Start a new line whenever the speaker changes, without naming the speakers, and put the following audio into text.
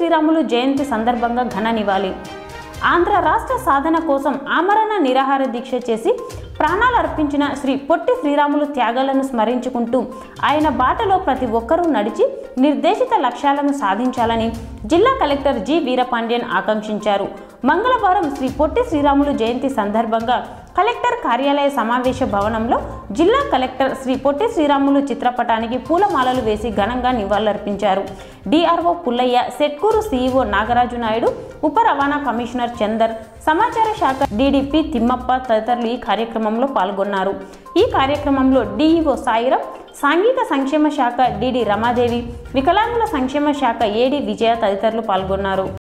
శ్రీరాములు జయంతి సందర్భంగా ఘన నివాళి ఆంధ్ర రాష్ట్ర సాధన కోసం ఆమరణ నిరాహార దీక్ష చేసి ప్రాణాలు అర్పించిన శ్రీ పొట్టి శ్రీరాములు త్యాగాలను స్మరించుకుంటూ ఆయన బాటలో ప్రతి ఒక్కరూ నడిచి నిర్దేశిత లక్ష్యాలను సాధించాలని జిల్లా కలెక్టర్ జి వీరపాండ్యన్ ఆకాంక్షించారు మంగళవారం శ్రీ పొట్టి శ్రీరాములు జయంతి సందర్భంగా కలెక్టర్ కార్యాలయ సమావేశ భవనంలో జిల్లా కలెక్టర్ శ్రీ పొట్టి శ్రీరాములు చిత్రపటానికి పూలమాలలు వేసి ఘనంగా నివాళులర్పించారు డిఆర్ఓ పుల్లయ్య సెట్కూరు సీఈఓ నాగరాజు నాయుడు ఉప రవాణా కమిషనర్ చందర్ సమాచార శాఖ డీడీపీ తిమ్మప్ప తదితరులు ఈ కార్యక్రమంలో పాల్గొన్నారు ఈ కార్యక్రమంలో డిఈఓ సాయిరం సాంఘిక సంక్షేమ శాఖ డిడి రమాదేవి వికలాంగుల సంక్షేమ శాఖ ఏడి విజయ తదితరులు పాల్గొన్నారు